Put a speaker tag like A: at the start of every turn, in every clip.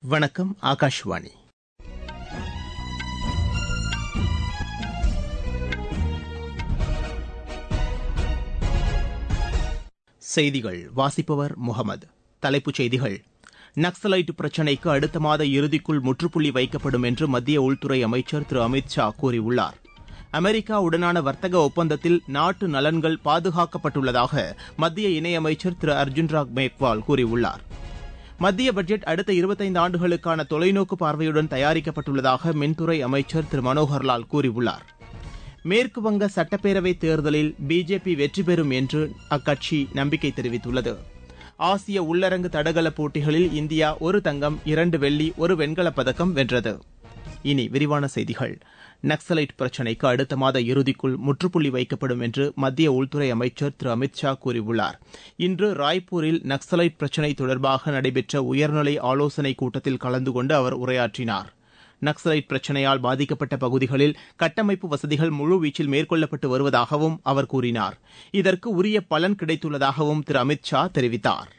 A: வணக்கம் ஆகாஷ்வாணி செய்திகள் வாசிப்பவர் முகமது தலைப்புச் செய்திகள் நக்சலைட் பிரச்சினைக்கு அடுத்த மாத இறுதிக்குள் முற்றுப்புள்ளி வைக்கப்படும் என்று மத்திய உள்துறை அமைச்சர் திரு அமித் ஷா கூறியுள்ளார் அமெரிக்காவுடனான வர்த்தக ஒப்பந்தத்தில் நாட்டு நலன்கள் பாதுகாக்கப்பட்டுள்ளதாக மத்திய இணையமைச்சர் திரு அர்ஜுன் ராம் மேக்வால் கூறியுள்ளார் மத்திய பட்ஜெட் அடுத்த இருபத்தைந்து ஆண்டுகளுக்கான தொலைநோக்கு பார்வையுடன் தயாரிக்கப்பட்டுள்ளதாக மின்துறை அமைச்சர் திரு மனோகர்லால் கூறியுள்ளார் மேற்குவங்க சட்டப்பேரவை தேர்தலில் பிஜேபி வெற்றி பெறும் என்று அக்கட்சி நம்பிக்கை தெரிவித்துள்ளது ஆசிய உள்ளரங்கு தடகள போட்டிகளில் இந்தியா ஒரு தங்கம் இரண்டு வெள்ளி ஒரு வெண்கலப் பதக்கம் வென்றது இனி விரிவான செய்திகள் நக்சலைட் பிரச்சினைக்கு அடுத்த மாத இறுதிக்குள் முற்றுப்புள்ளி வைக்கப்படும் என்று மத்திய உள்துறை அமைச்சர் திரு அமித் ஷா கூறியுள்ளார் இன்று ராய்ப்பூரில் நக்சலைட் பிரச்சினை தொடர்பாக நடைபெற்ற உயர்நிலை ஆலோசனைக் கூட்டத்தில் கலந்து கொண்டு அவர் உரையாற்றினார் நக்சலைட் பிரச்சினையால் பாதிக்கப்பட்ட பகுதிகளில் கட்டமைப்பு வசதிகள் முழுவீச்சில் மேற்கொள்ளப்பட்டு வருவதாகவும் அவர் கூறினார் இதற்கு உரிய பலன் கிடைத்துள்ளதாகவும் திரு அமித் ஷா தெரிவித்தார்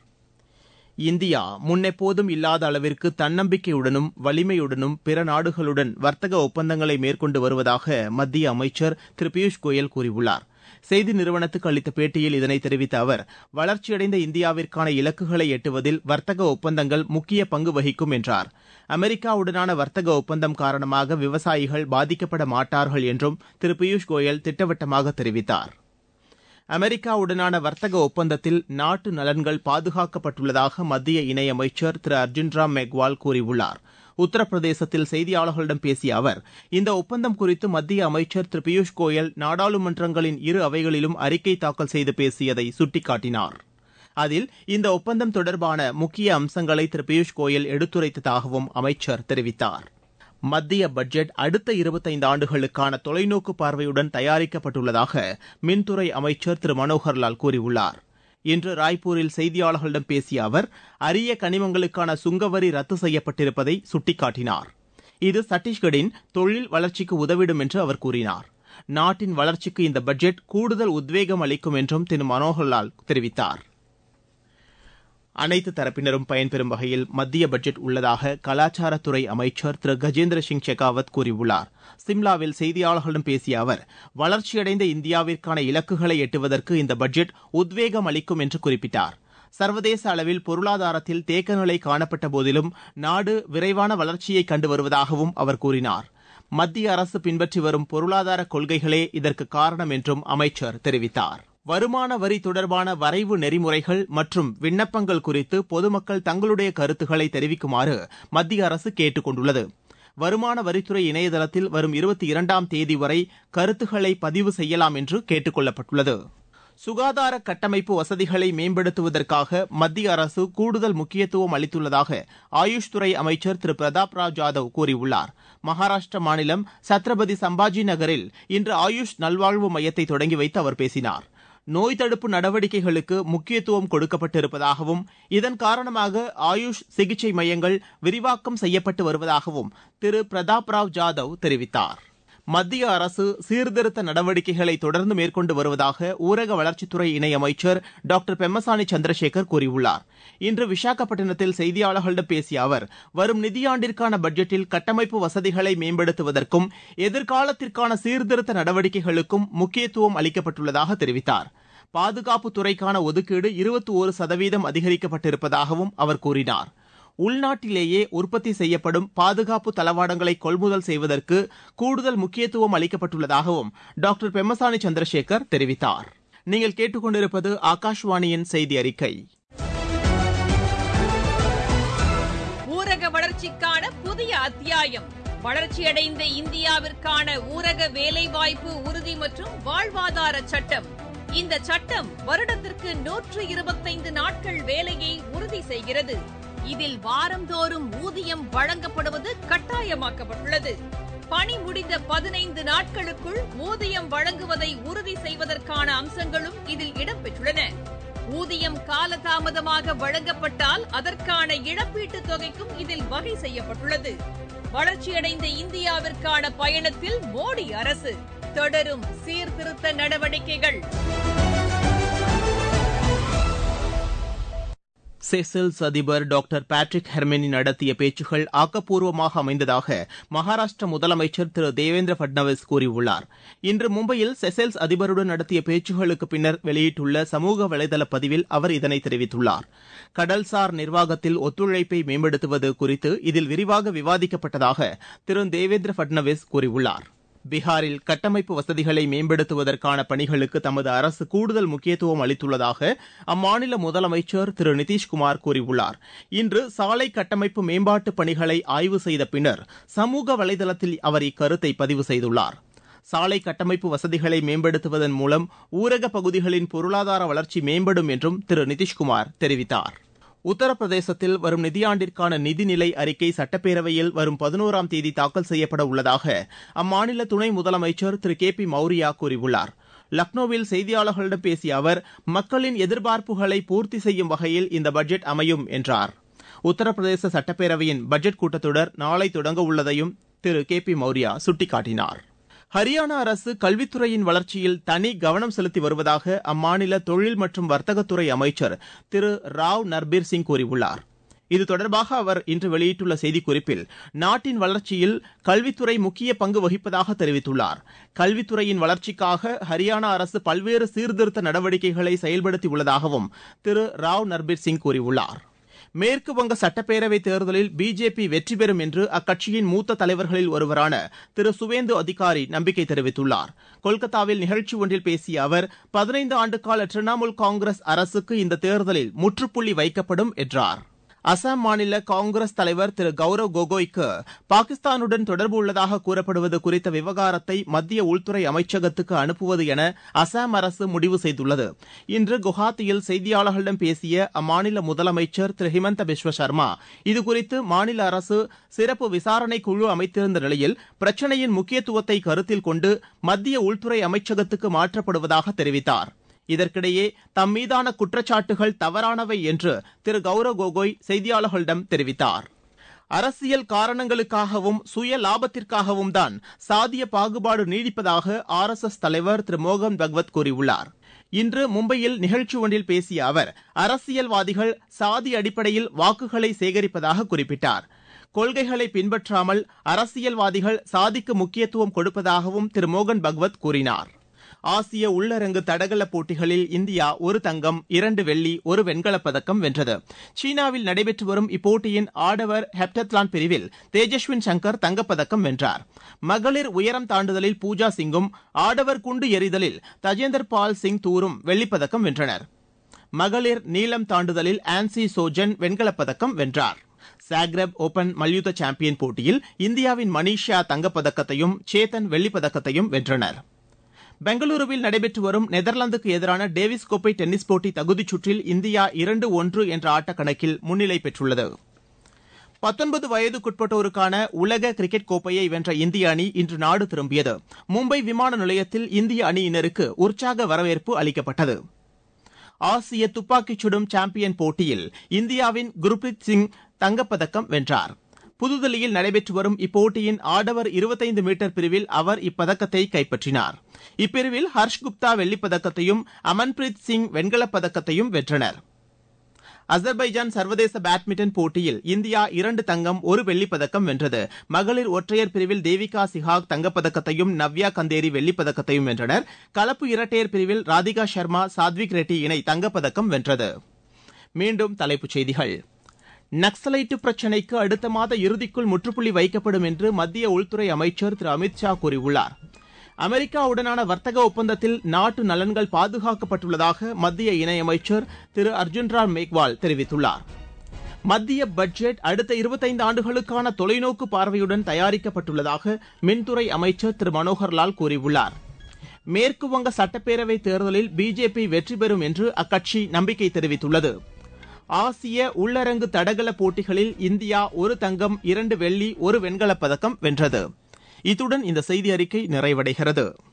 A: இந்தியா முன்னெப்போதும் இல்லாத அளவிற்கு தன்னம்பிக்கையுடனும் வலிமையுடனும் பிற நாடுகளுடன் வர்த்தக ஒப்பந்தங்களை மேற்கொண்டு வருவதாக மத்திய அமைச்சர் திரு பியூஷ் கோயல் கூறியுள்ளார் செய்தி நிறுவனத்துக்கு அளித்த பேட்டியில் இதனை தெரிவித்த அவர் வளர்ச்சியடைந்த இந்தியாவிற்கான இலக்குகளை எட்டுவதில் வர்த்தக ஒப்பந்தங்கள் முக்கிய பங்கு வகிக்கும் என்றார் அமெரிக்காவுடனான வர்த்தக ஒப்பந்தம் காரணமாக விவசாயிகள் பாதிக்கப்பட மாட்டார்கள் என்றும் திரு பியூஷ் கோயல் திட்டவட்டமாக தெரிவித்தார் அமெரிக்காவுடனான வர்த்தக ஒப்பந்தத்தில் நாட்டு நலன்கள் பாதுகாக்கப்பட்டுள்ளதாக மத்திய இணையமைச்சர் திரு அர்ஜுன் ராம் மெக்வால் கூறியுள்ளார் உத்தரப்பிரதேசத்தில் செய்தியாளர்களிடம் பேசிய அவர் இந்த ஒப்பந்தம் குறித்து மத்திய அமைச்சர் திரு பியூஷ் கோயல் நாடாளுமன்றங்களின் இரு அவைகளிலும் அறிக்கை தாக்கல் செய்து பேசியதை சுட்டிக்காட்டினார் அதில் இந்த ஒப்பந்தம் தொடர்பான முக்கிய அம்சங்களை திரு பியூஷ் கோயல் எடுத்துரைத்ததாகவும் அமைச்சர் தெரிவித்தார் மத்திய பட்ஜெட் அடுத்த இருபத்தைந்து ஆண்டுகளுக்கான தொலைநோக்கு பார்வையுடன் தயாரிக்கப்பட்டுள்ளதாக மின்துறை அமைச்சர் திரு மனோகர்லால் கூறியுள்ளார் இன்று ராய்ப்பூரில் செய்தியாளர்களிடம் பேசிய அவர் அரிய கனிமங்களுக்கான சுங்கவரி ரத்து செய்யப்பட்டிருப்பதை சுட்டிக்காட்டினார் இது சத்தீஸ்கரின் தொழில் வளர்ச்சிக்கு உதவிடும் என்று அவர் கூறினார் நாட்டின் வளர்ச்சிக்கு இந்த பட்ஜெட் கூடுதல் உத்வேகம் அளிக்கும் என்றும் திரு மனோகர்லால் தெரிவித்தார் அனைத்து தரப்பினரும் பயன்பெறும் வகையில் மத்திய பட்ஜெட் உள்ளதாக கலாச்சாரத்துறை அமைச்சர் திரு கஜேந்திர சிங் ஷெகாவத் கூறியுள்ளார் சிம்லாவில் செய்தியாளர்களிடம் பேசிய அவர் வளர்ச்சியடைந்த இந்தியாவிற்கான இலக்குகளை எட்டுவதற்கு இந்த பட்ஜெட் உத்வேகம் அளிக்கும் என்று குறிப்பிட்டார் சர்வதேச அளவில் பொருளாதாரத்தில் தேக்கநிலை காணப்பட்ட போதிலும் நாடு விரைவான வளர்ச்சியை கண்டு வருவதாகவும் அவர் கூறினார் மத்திய அரசு பின்பற்றி வரும் பொருளாதார கொள்கைகளே இதற்கு காரணம் என்றும் அமைச்சர் தெரிவித்தார் வருமான வரி தொடர்பான வரைவு நெறிமுறைகள் மற்றும் விண்ணப்பங்கள் குறித்து பொதுமக்கள் தங்களுடைய கருத்துக்களை தெரிவிக்குமாறு மத்திய அரசு கேட்டுக் கொண்டுள்ளது வருமான வரித்துறை இணையதளத்தில் வரும் இருபத்தி இரண்டாம் தேதி வரை கருத்துக்களை பதிவு செய்யலாம் என்று கேட்டுக் கொள்ளப்பட்டுள்ளது சுகாதார கட்டமைப்பு வசதிகளை மேம்படுத்துவதற்காக மத்திய அரசு கூடுதல் முக்கியத்துவம் அளித்துள்ளதாக ஆயுஷ் துறை அமைச்சர் திரு பிரதாப் ராவ் ஜாதவ் கூறியுள்ளார் மகாராஷ்டிர மாநிலம் சத்ரபதி சம்பாஜி நகரில் இன்று ஆயுஷ் நல்வாழ்வு மையத்தை தொடங்கி வைத்து அவர் பேசினார் நோய் தடுப்பு நடவடிக்கைகளுக்கு முக்கியத்துவம் கொடுக்கப்பட்டிருப்பதாகவும் இதன் காரணமாக ஆயுஷ் சிகிச்சை மையங்கள் விரிவாக்கம் செய்யப்பட்டு வருவதாகவும் திரு பிரதாப் ராவ் ஜாதவ் தெரிவித்தார் மத்திய அரசு சீர்திருத்த நடவடிக்கைகளை தொடர்ந்து மேற்கொண்டு வருவதாக ஊரக வளர்ச்சித்துறை இணையமைச்சர் டாக்டர் பெம்மசானி சந்திரசேகர் கூறியுள்ளார் இன்று விசாகப்பட்டினத்தில் செய்தியாளர்களிடம் பேசிய அவர் வரும் நிதியாண்டிற்கான பட்ஜெட்டில் கட்டமைப்பு வசதிகளை மேம்படுத்துவதற்கும் எதிர்காலத்திற்கான சீர்திருத்த நடவடிக்கைகளுக்கும் முக்கியத்துவம் அளிக்கப்பட்டுள்ளதாக தெரிவித்தார் பாதுகாப்பு துறைக்கான ஒதுக்கீடு இருபத்தி ஒரு சதவீதம் அதிகரிக்கப்பட்டிருப்பதாகவும் அவர் கூறினார் உள்நாட்டிலேயே உற்பத்தி செய்யப்படும் பாதுகாப்பு தளவாடங்களை கொள்முதல் செய்வதற்கு கூடுதல் முக்கியத்துவம் அளிக்கப்பட்டுள்ளதாகவும் டாக்டர் பெம்மசானி சந்திரசேகர் தெரிவித்தார் நீங்கள் கேட்டுக்கொண்டிருப்பது ஆகாஷ்வாணியின் செய்தி அறிக்கை
B: ஊரக வளர்ச்சிக்கான புதிய அத்தியாயம் வளர்ச்சியடைந்த இந்தியாவிற்கான ஊரக வேலைவாய்ப்பு உறுதி மற்றும் வாழ்வாதார சட்டம் இந்த சட்டம் வருடத்திற்கு நூற்று இருபத்தைந்து நாட்கள் வேலையை உறுதி செய்கிறது இதில் வாரந்தோறும் ஊதியம் வழங்கப்படுவது கட்டாயமாக்கப்பட்டுள்ளது பணி முடிந்த பதினைந்து நாட்களுக்குள் ஊதியம் வழங்குவதை உறுதி செய்வதற்கான அம்சங்களும் இதில் இடம்பெற்றுள்ளன ஊதியம் காலதாமதமாக வழங்கப்பட்டால் அதற்கான இழப்பீட்டுத் தொகைக்கும் இதில் வகை செய்யப்பட்டுள்ளது வளர்ச்சியடைந்த இந்தியாவிற்கான பயணத்தில் மோடி அரசு தொடரும் சீர்திருத்த நடவடிக்கைகள்
A: செசல்ஸ் அதிபர் டாக்டர் பேட்ரிக் ஹெர்மெனி நடத்திய பேச்சுகள் ஆக்கப்பூர்வமாக அமைந்ததாக மகாராஷ்டிர முதலமைச்சர் திரு தேவேந்திர பட்னவிஸ் கூறியுள்ளார் இன்று மும்பையில் செசல்ஸ் அதிபருடன் நடத்திய பேச்சுகளுக்கு பின்னர் வெளியிட்டுள்ள சமூக வலைதள பதிவில் அவர் இதனை தெரிவித்துள்ளார் கடல்சார் நிர்வாகத்தில் ஒத்துழைப்பை மேம்படுத்துவது குறித்து இதில் விரிவாக விவாதிக்கப்பட்டதாக திரு தேவேந்திர பட்னவிஸ் கூறியுள்ளார் பீகாரில் கட்டமைப்பு வசதிகளை மேம்படுத்துவதற்கான பணிகளுக்கு தமது அரசு கூடுதல் முக்கியத்துவம் அளித்துள்ளதாக அம்மாநில முதலமைச்சர் திரு நிதிஷ்குமார் கூறியுள்ளார் இன்று சாலை கட்டமைப்பு மேம்பாட்டு பணிகளை ஆய்வு செய்த பின்னர் சமூக வலைதளத்தில் அவர் இக்கருத்தை பதிவு செய்துள்ளார் சாலை கட்டமைப்பு வசதிகளை மேம்படுத்துவதன் மூலம் ஊரக பகுதிகளின் பொருளாதார வளர்ச்சி மேம்படும் என்றும் திரு நிதிஷ்குமார் தெரிவித்தார் உத்தரப்பிரதேசத்தில் வரும் நிதியாண்டிற்கான நிதிநிலை அறிக்கை சட்டப்பேரவையில் வரும் பதினோராம் தேதி தாக்கல் செய்யப்பட உள்ளதாக அம்மாநில துணை முதலமைச்சர் திரு கே பி மௌரியா கூறியுள்ளார் லக்னோவில் செய்தியாளர்களிடம் பேசிய அவர் மக்களின் எதிர்பார்ப்புகளை பூர்த்தி செய்யும் வகையில் இந்த பட்ஜெட் அமையும் என்றார் உத்தரப்பிரதேச சட்டப்பேரவையின் பட்ஜெட் கூட்டத்தொடர் நாளை தொடங்க உள்ளதையும் திரு கே பி மௌரியா சுட்டிக்காட்டினார் ஹரியானா அரசு கல்வித்துறையின் வளர்ச்சியில் தனி கவனம் செலுத்தி வருவதாக அம்மாநில தொழில் மற்றும் வர்த்தகத்துறை அமைச்சர் திரு ராவ் நர்பீர் சிங் கூறியுள்ளார் இது தொடர்பாக அவர் இன்று வெளியிட்டுள்ள செய்திக்குறிப்பில் நாட்டின் வளர்ச்சியில் கல்வித்துறை முக்கிய பங்கு வகிப்பதாக தெரிவித்துள்ளார் கல்வித்துறையின் வளர்ச்சிக்காக ஹரியானா அரசு பல்வேறு சீர்திருத்த நடவடிக்கைகளை செயல்படுத்தியுள்ளதாகவும் திரு ராவ் நர்பீர் சிங் கூறியுள்ளார் மேற்கு வங்க சட்டப்பேரவைத் தேர்தலில் பிஜேபி வெற்றி பெறும் என்று அக்கட்சியின் மூத்த தலைவர்களில் ஒருவரான திரு சுவேந்து அதிகாரி நம்பிக்கை தெரிவித்துள்ளார் கொல்கத்தாவில் நிகழ்ச்சி ஒன்றில் பேசிய அவர் பதினைந்து ஆண்டுகால திரிணாமுல் காங்கிரஸ் அரசுக்கு இந்த தேர்தலில் முற்றுப்புள்ளி வைக்கப்படும் என்றார் அசாம் மாநில காங்கிரஸ் தலைவர் திரு கௌரவ் கோகோய்க்கு பாகிஸ்தானுடன் தொடர்பு உள்ளதாக கூறப்படுவது குறித்த விவகாரத்தை மத்திய உள்துறை அமைச்சகத்துக்கு அனுப்புவது என அசாம் அரசு முடிவு செய்துள்ளது இன்று குவஹாத்தியில் செய்தியாளர்களிடம் பேசிய அம்மாநில முதலமைச்சர் திரு ஹிமந்த பிஸ்வ சர்மா இதுகுறித்து மாநில அரசு சிறப்பு விசாரணை குழு அமைத்திருந்த நிலையில் பிரச்சினையின் முக்கியத்துவத்தை கருத்தில் கொண்டு மத்திய உள்துறை அமைச்சகத்துக்கு மாற்றப்படுவதாக தெரிவித்தார் இதற்கிடையே தம் மீதான குற்றச்சாட்டுகள் தவறானவை என்று திரு கௌரவ் கோகோய் செய்தியாளர்களிடம் தெரிவித்தார் அரசியல் காரணங்களுக்காகவும் சுய லாபத்திற்காகவும் தான் சாதிய பாகுபாடு நீடிப்பதாக ஆர் எஸ் எஸ் தலைவர் திரு மோகன் பகவத் கூறியுள்ளார் இன்று மும்பையில் நிகழ்ச்சி ஒன்றில் பேசிய அவர் அரசியல்வாதிகள் சாதி அடிப்படையில் வாக்குகளை சேகரிப்பதாக குறிப்பிட்டார் கொள்கைகளை பின்பற்றாமல் அரசியல்வாதிகள் சாதிக்கு முக்கியத்துவம் கொடுப்பதாகவும் திரு மோகன் பகவத் கூறினார் ஆசிய உள்ளரங்கு தடகள போட்டிகளில் இந்தியா ஒரு தங்கம் இரண்டு வெள்ளி ஒரு வெண்கலப் பதக்கம் வென்றது சீனாவில் நடைபெற்று வரும் இப்போட்டியின் ஆடவர் ஹெப்டத்லான் பிரிவில் தேஜஸ்வின் சங்கர் தங்கப்பதக்கம் வென்றார் மகளிர் உயரம் தாண்டுதலில் பூஜா சிங்கும் ஆடவர் குண்டு எறிதலில் தஜேந்தர் பால் சிங் தூரும் வெள்ளிப்பதக்கம் வென்றனர் மகளிர் நீளம் தாண்டுதலில் ஆன்சி சோஜன் வெண்கலப் பதக்கம் வென்றார் சாக்ரப் ஓபன் மல்யுத்த சாம்பியன் போட்டியில் இந்தியாவின் மனிஷா தங்கப்பதக்கத்தையும் சேத்தன் வெள்ளிப்பதக்கத்தையும் வென்றனர் பெங்களூருவில் நடைபெற்று வரும் நெதர்லாந்துக்கு எதிரான டேவிஸ் கோப்பை டென்னிஸ் போட்டி தகுதிச் சுற்றில் இந்தியா இரண்டு ஒன்று என்ற ஆட்டக்கணக்கில் முன்னிலை பெற்றுள்ளது பத்தொன்பது வயதுக்குட்பட்டோருக்கான உலக கிரிக்கெட் கோப்பையை வென்ற இந்திய அணி இன்று நாடு திரும்பியது மும்பை விமான நிலையத்தில் இந்திய அணியினருக்கு உற்சாக வரவேற்பு அளிக்கப்பட்டது ஆசிய துப்பாக்கிச் சுடும் சாம்பியன் போட்டியில் இந்தியாவின் குர்பிரீத் சிங் தங்கப்பதக்கம் வென்றார் புதுதில்லியில் நடைபெற்று வரும் இப்போட்டியின் ஆடவர் இருபத்தைந்து மீட்டர் பிரிவில் அவர் இப்பதக்கத்தை கைப்பற்றினார் இப்பிரிவில் ஹர்ஷ் குப்தா வெள்ளிப்பதக்கத்தையும் அமன்பிரீத் சிங் வெண்கலப் பதக்கத்தையும் வென்றனர் அசர்பைஜான் சர்வதேச பேட்மிண்டன் போட்டியில் இந்தியா இரண்டு தங்கம் ஒரு வெள்ளிப்பதக்கம் வென்றது மகளிர் ஒற்றையர் பிரிவில் தேவிகா சிஹாக் தங்கப்பதக்கத்தையும் நவ்யா கந்தேரி வெள்ளிப்பதக்கத்தையும் வென்றனர் கலப்பு இரட்டையர் பிரிவில் ராதிகா சர்மா சாத்விக் ரெட்டி இணை தங்கப்பதக்கம் வென்றது மீண்டும் தலைப்புச் செய்திகள் நக்சலைட்டு பிரச்சினைக்கு அடுத்த மாத இறுதிக்குள் முற்றுப்புள்ளி வைக்கப்படும் என்று மத்திய உள்துறை அமைச்சர் திரு அமித் ஷா கூறியுள்ளார் அமெரிக்காவுடனான வர்த்தக ஒப்பந்தத்தில் நாட்டு நலன்கள் பாதுகாக்கப்பட்டுள்ளதாக மத்திய இணையமைச்சர் திரு அர்ஜுன் ராம் மேக்வால் தெரிவித்துள்ளார் மத்திய பட்ஜெட் அடுத்த இருபத்தைந்து ஆண்டுகளுக்கான தொலைநோக்கு பார்வையுடன் தயாரிக்கப்பட்டுள்ளதாக மின்துறை அமைச்சர் திரு மனோகர்லால் கூறியுள்ளார் மேற்குவங்க சட்டப்பேரவை தேர்தலில் பிஜேபி வெற்றி பெறும் என்று அக்கட்சி நம்பிக்கை தெரிவித்துள்ளது ஆசிய உள்ளரங்கு தடகள போட்டிகளில் இந்தியா ஒரு தங்கம் இரண்டு வெள்ளி ஒரு வெண்கலப் பதக்கம் வென்றது இத்துடன் இந்த செய்தி அறிக்கை நிறைவடைகிறது